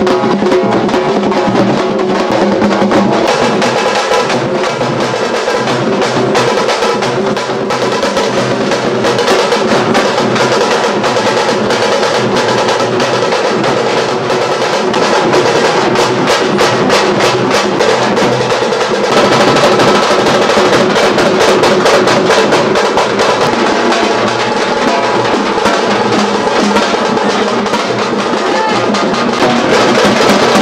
ఆ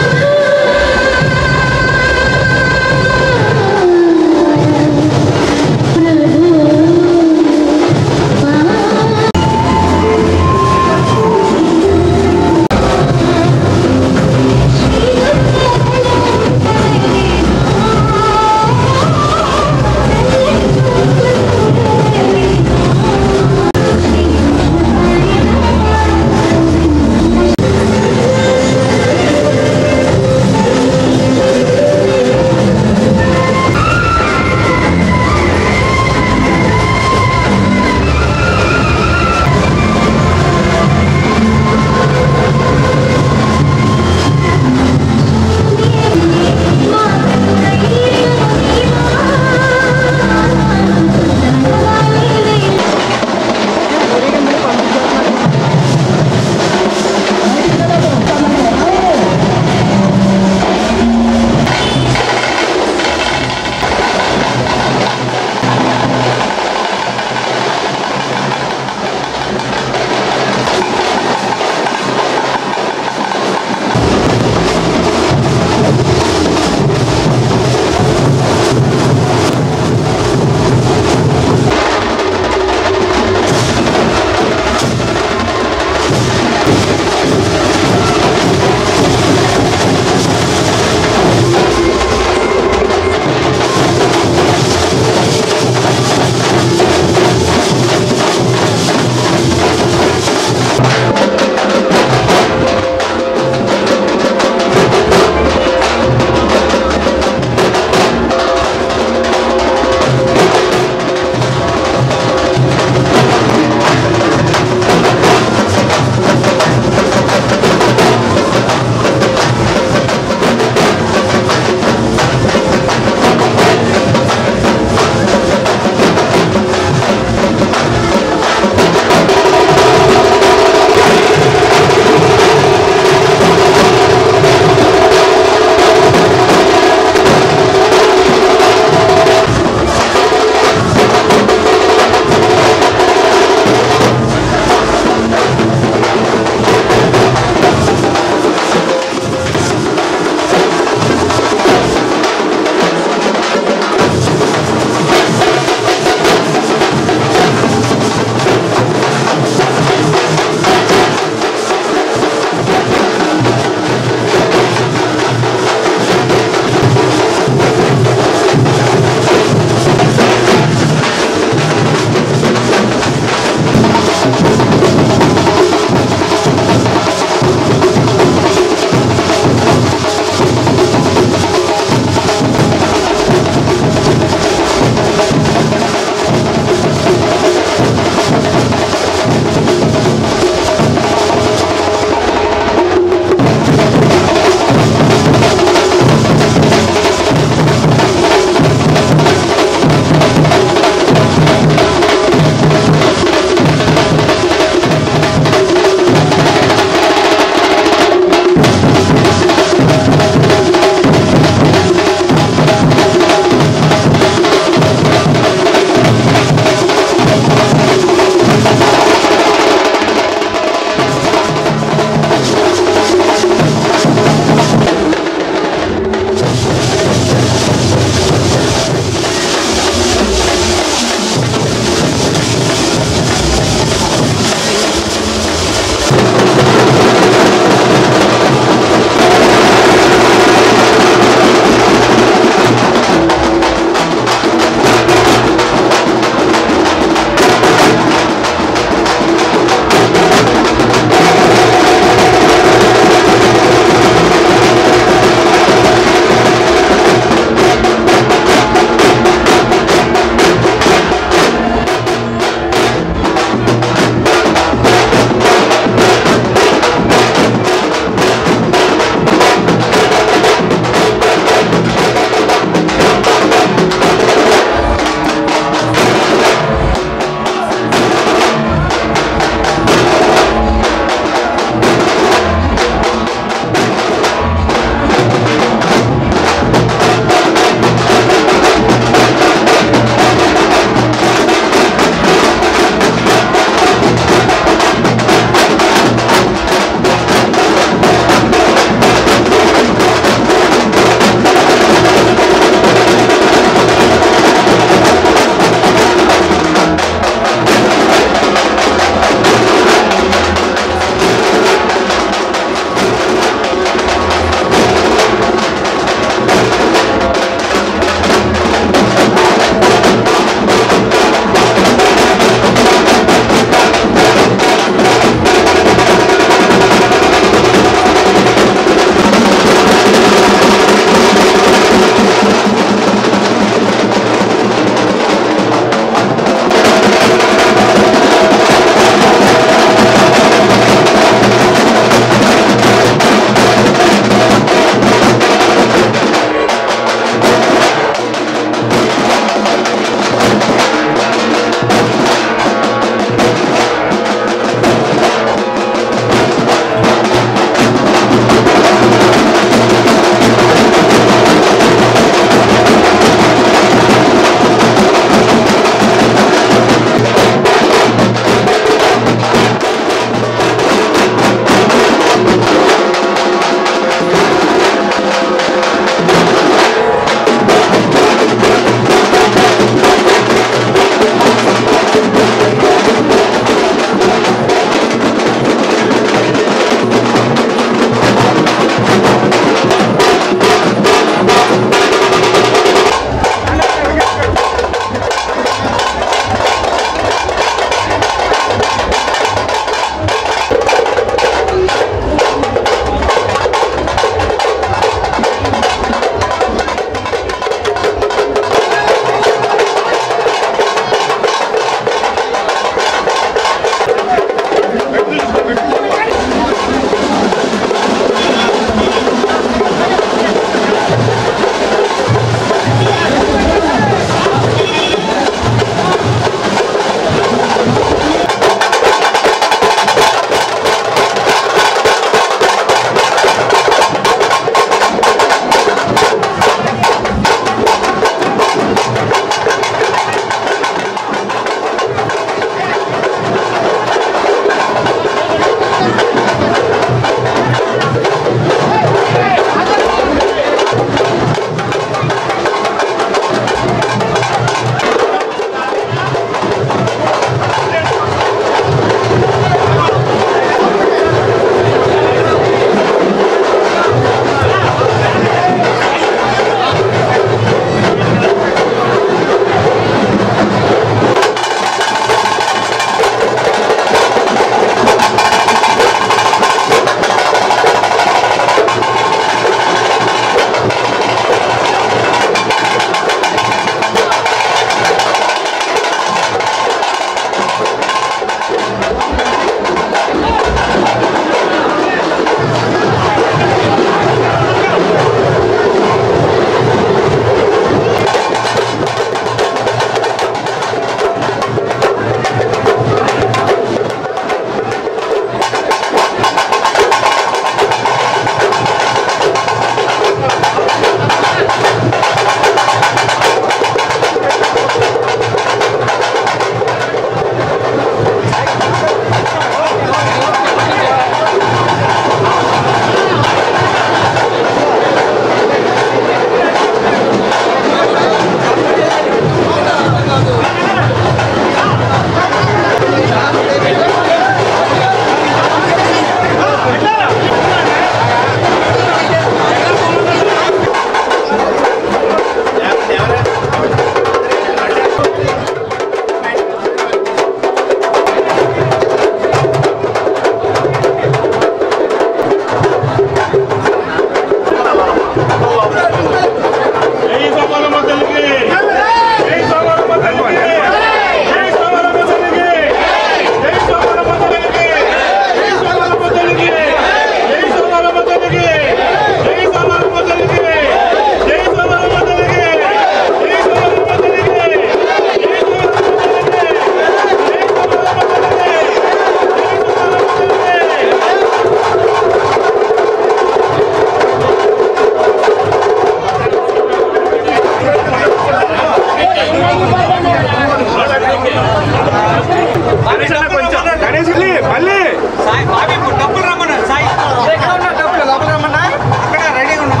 గణేష్ అన్న కొంచెం గణేష్ మళ్ళీ మళ్ళీ సాయి బాబీ ఇప్పుడు డబ్బులు రమ్మన్నారు సాయి ఎక్కడ ఉన్నా డబ్బులు లోపల రమ్మన్నా అక్కడ రెడీగా ఉన్నా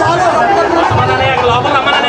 లోపల రమ్మన్నా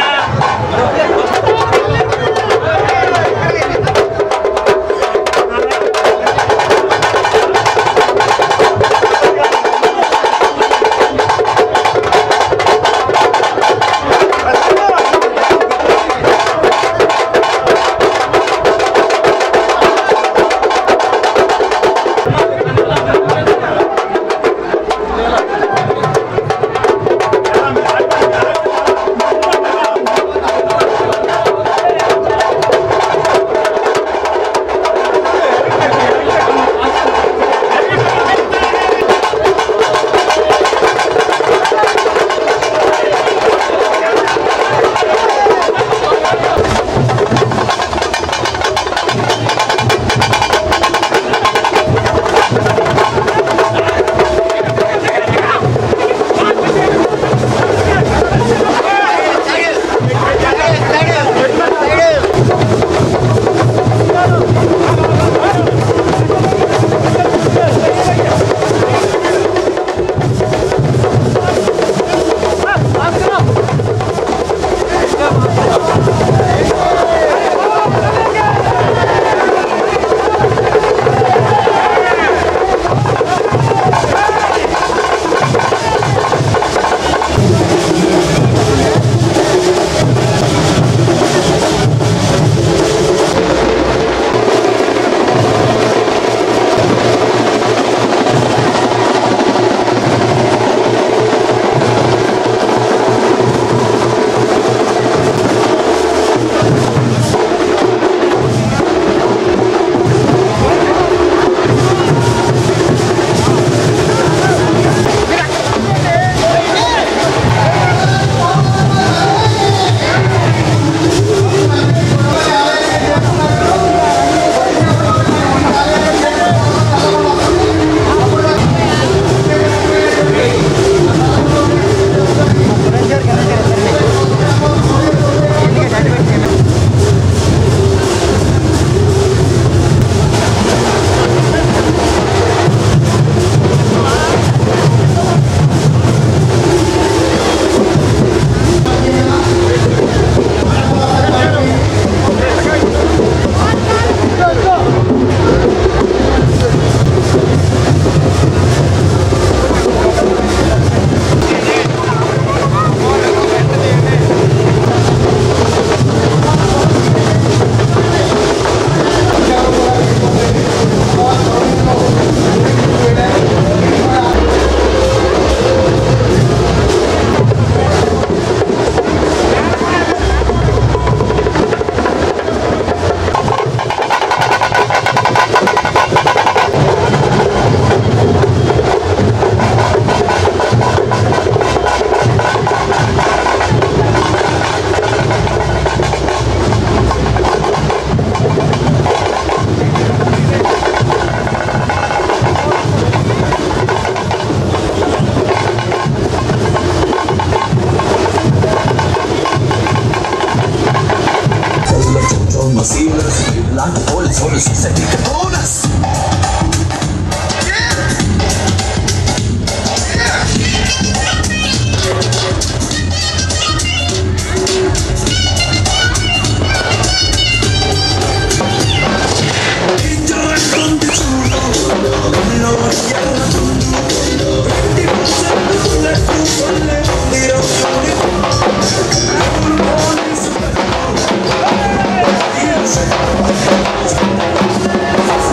Yes.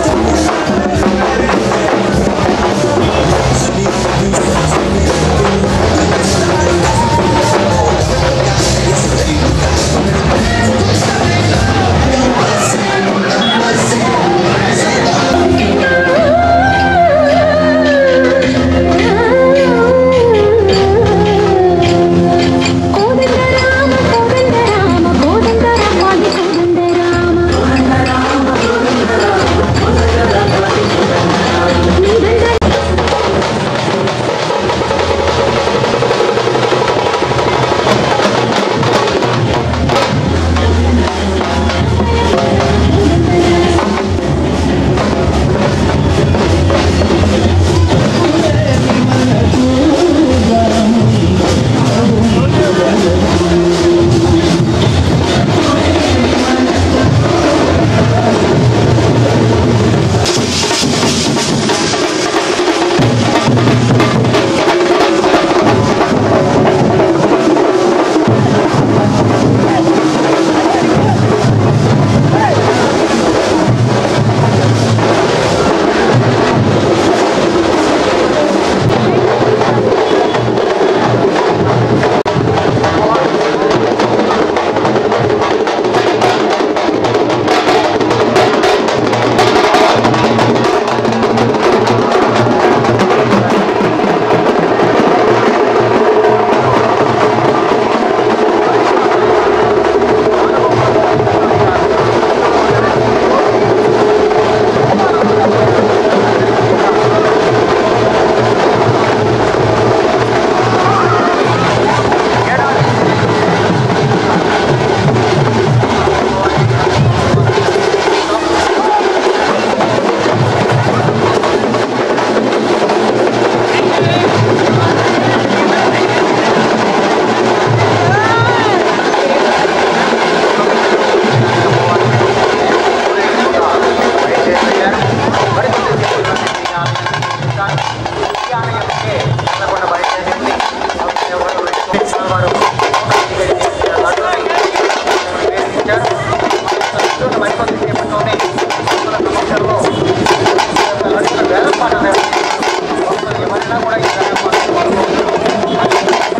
ఇటువంటి మరికొద్ది సేపట్లోనే భక్తుల సమక్షంలో లడ్డూల వేలంపాట నిర్వహించి భక్తులు ఎవరైనా కూడా ఈ వేలంపాటలో పాల్గొనవచ్చు.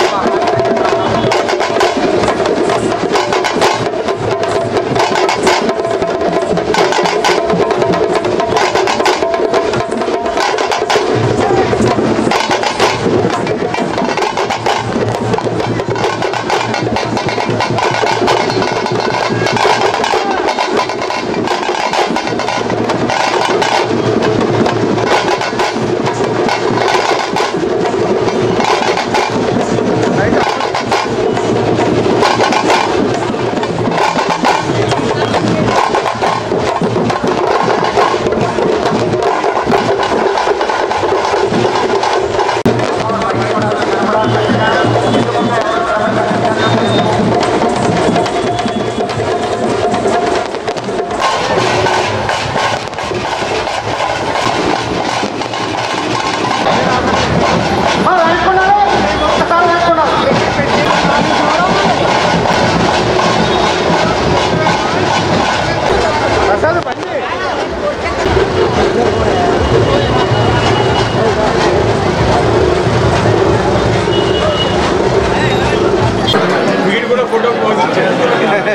వీడు కూడా ఫోటో పోజ్ ఇచ్చాడు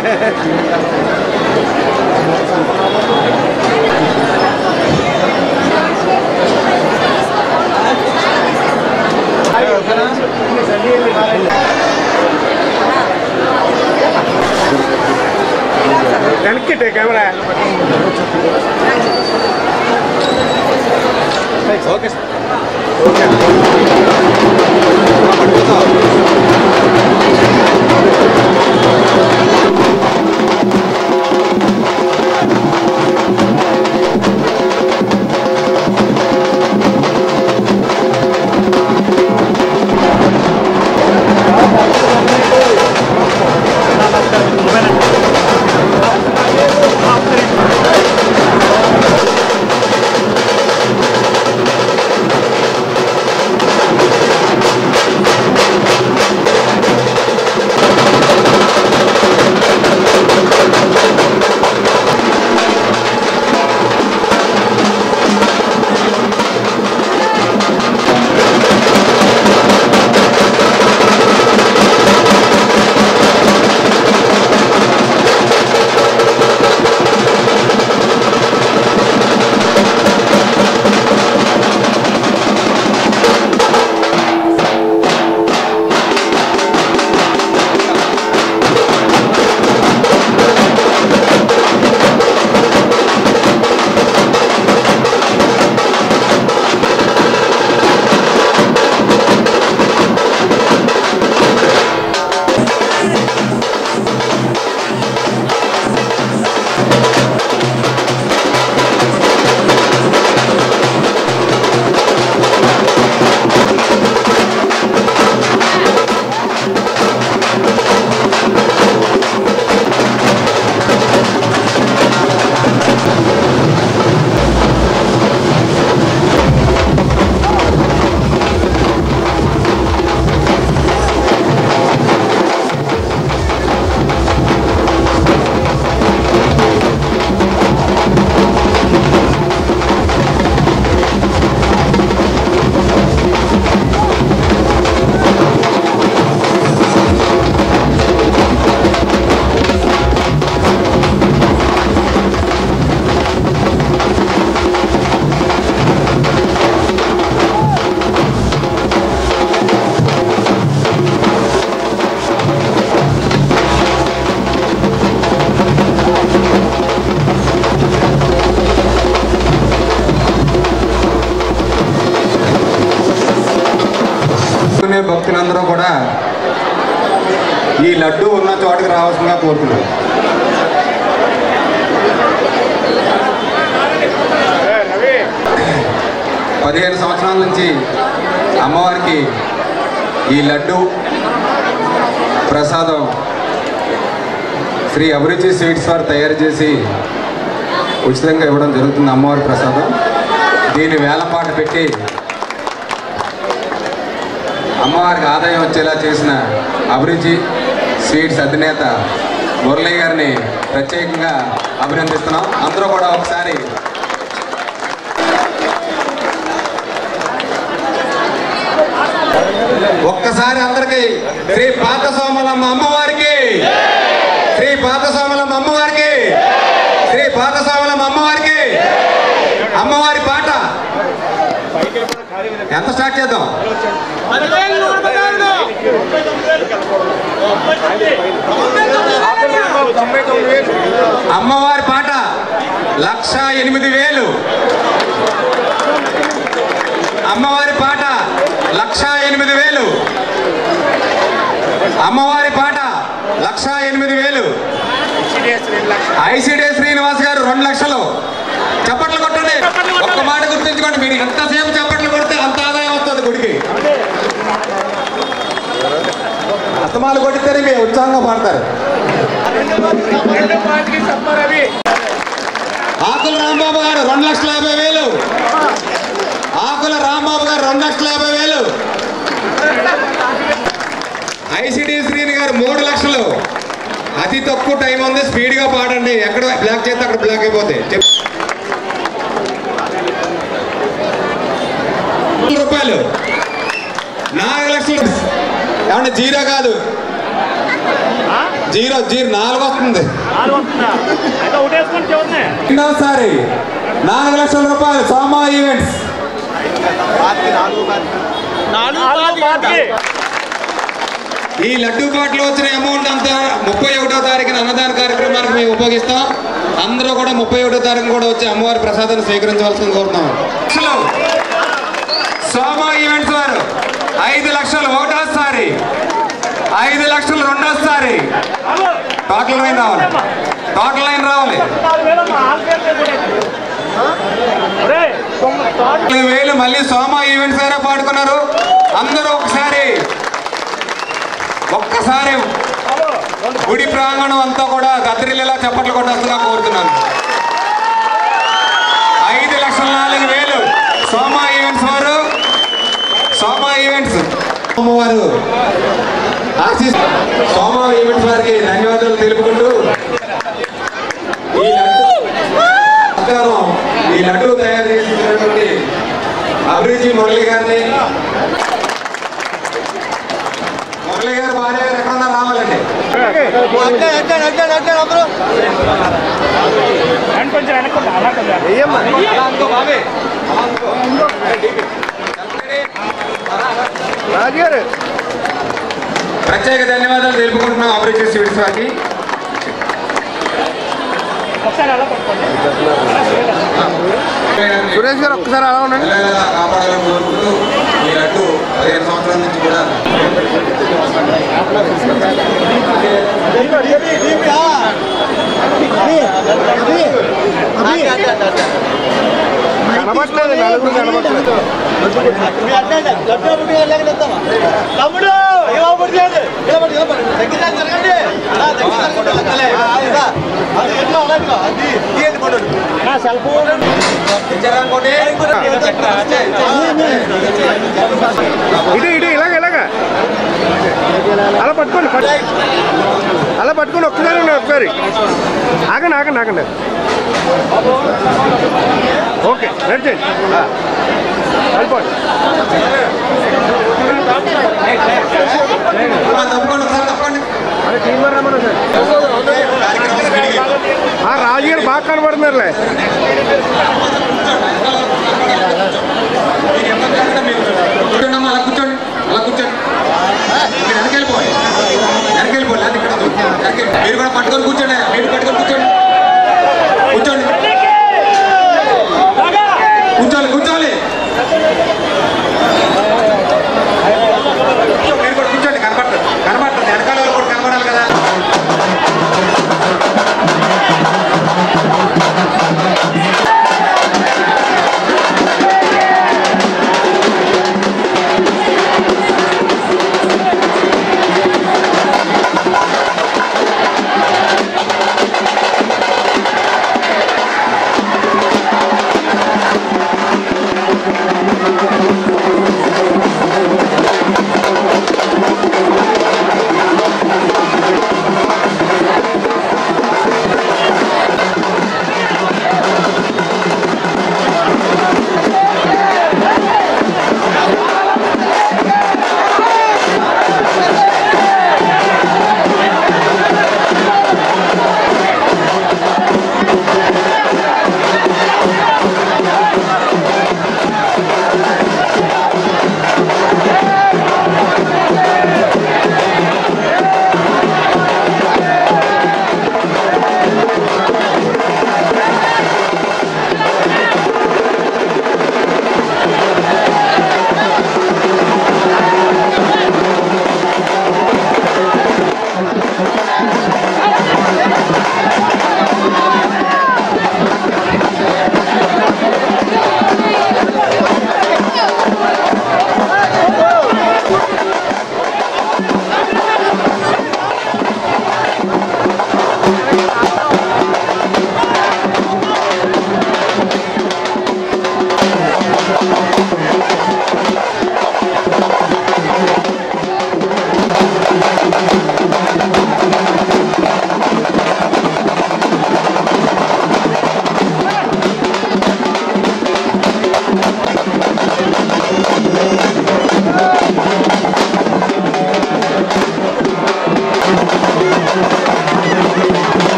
వెనక్కిట్టే కెమెరా ఓకే సార్ చేసుకునే భక్తులందరూ కూడా ఈ లడ్డు ఉన్న చోటకి రావాల్సిందిగా కోరుతున్నాను రవి పదిహేను సంవత్సరాల నుంచి అమ్మవారికి ఈ లడ్డు ప్రసాదం శ్రీ అభిరుచి స్వీట్స్ వారు తయారు చేసి ఉచితంగా ఇవ్వడం జరుగుతుంది అమ్మవారి ప్రసాదం దీన్ని వేలపాట పెట్టి అమ్మవారికి ఆదాయం వచ్చేలా చేసిన అభిరుచి స్వీట్స్ అధినేత మురళి గారిని ప్రత్యేకంగా అభినందిస్తున్నాం అందరూ కూడా ఒకసారి ఒక్కసారి అందరికి శ్రీ పాతసోమలమ్మ అమ్మవారికి శ్రీ పాతసోమలమ్మ అమ్మవారికి శ్రీ పాతసోమలమ్మ అమ్మవారికి అమ్మవారి పాట ఎంత స్టార్ట్ చేద్దాం తొంభై తొమ్మిది వేలు అమ్మవారి పాట లక్ష ఎనిమిది వేలు అమ్మవారి పాట లక్ష ఎనిమిది వేలు అమ్మవారి పాట లక్ష ఎనిమిది వేలు ఐసిడి శ్రీనివాస్ గారు రెండు లక్షలు చప్పట్లు కొట్టండి ఒక్క మాట గుర్తుంచుకోండి మీరు ఎంతసేపు చప్పట్లు కొడితే అంత ఆదాయం వస్తుంది గుడికి అస్తమాలు కొట్టితేనే మీరు ఉత్సాహంగా పాడతారు రెండు పాటికి చెప్పరవి ఆకుల రాంబాబు గారు రెండు లక్షల యాభై వేలు ఆకుల రాంబాబు గారు రెండు లక్షల యాభై వేలు ఐసిడి శ్రీని గారు మూడు లక్షలు అతి తక్కువ టైం ఉంది స్పీడ్ గా పాడండి ఎక్కడ బ్లాక్ చేస్తే అక్కడ బ్లాక్ అయిపోతాయి చెప్ రూపాయలు నాలుగు లక్షలు ఏమన్నా జీరో కాదు జీరో జీరో నాలుగు వస్తుంది రెండోసారి నాలుగు లక్షల రూపాయలు సోమా ఈవెంట్స్ ఈ లడ్డూ పాటలో వచ్చిన అమౌంట్ అంతా ముప్పై ఒకటో తారీఖున అన్నదాన కార్యక్రమానికి మేము ఉపయోగిస్తాం అందరూ కూడా ముప్పై ఒకటో తారీఖు కూడా వచ్చి అమ్మవారి ప్రసాదాన్ని స్వీకరించవలసింది కోరుతున్నాం లక్షలు. సోమా ఈవెంట్స్ వారు ఐదు లక్షలు ఒకటోసారి ఐదు లక్షలు రెండోసారి టోటల్ లైన్ రావాలి టోటల్ లైన్ రావాలి ఇరవై వేలు మళ్ళీ సోమా ఈవెంట్స్ అయినా పాడుకున్నారు అందరూ ఒకసారి ఒక్కసారి గుడి ప్రాంగణం అంతా కూడా గదిరిలేలా చప్పట్లు కొట్టాల్సిందిగా కోరుతున్నాను ఐదు లక్షల నాలుగు వేలు సోమా ఈవెంట్స్ వారు సోమా ఈవెంట్స్ సోమవారు ఆశీస్ సోమా ఈవెంట్స్ వారికి ధన్యవాదాలు తెలుపుకుంటూ ఈ లడ్డు నమస్కారం ఈ లడ్డు తయారు చేసినటువంటి అభిరుచి మురళి గారిని మురళి గారు భార్య గారు ఎక్కడన్నా రావాలండి రాజుగారు ప్రత్యేక ధన్యవాదాలు తెలుపుకుంటున్నాం అభిరుచి స్వీట్స్ వారికి సురేష్ గారు ఒక్కసారి అలా ఉండండి పిల్లల కాపాడాలని కోరుకుంటూ ఈ లడ్డు పదిహేను సంవత్సరాల నుంచి కూడా కనబట్లేదు నలుగురు కనబట్లేదు తమ్ముడు ఇవ్వబడుతుంది నిలబడి నిలబడి దగ్గర జరగండి అలా దగ్గర జరగండి అది ఎట్లా అలాగే అది తీయండి ఫోటో నా సెల్ ఫోన్ ఇటు ఇటు ఇలాగ ఇలాగ అలా పట్టుకోండి పట్టు. అలా పట్టుకోండి ఒక్కసారి ఉండండి, ఒక్కసారి ఆగండి ఆగండి ఆగండి ఓకే నడిచండి ఆ. వెళ్ళిపోండి తప్పకుండా ఒకసారి తప్పకుండా అదే టీం వారు రమ్మన్నా సార్ కార్యక్రమం స్పీడ్గా ఆ రాజుగారు బాగా కనబడుతున్నారులే కూర్చోండి అమ్మా, అలా కూర్చోండి అలా కూర్చోండి మీరు వెనకెళ్ళిపోయి వెనకెళ్ళిపోయి అది ఇక్కడ వద్దు. వెనకెళ్ళి- మీరు కూడా పట్టుకొని కూర్చోండి మీరు పట్టుకొని కూర్చోండి కూర్చోండి కూర్చోాలి కూర్చోాలి మీరు కూడా కూర్చోండి కనపడుతుంది కనపడుతుంది వెనకాల వాళ్ళు కూడా కనపడాలి కదా ఆ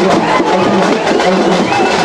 Thank you.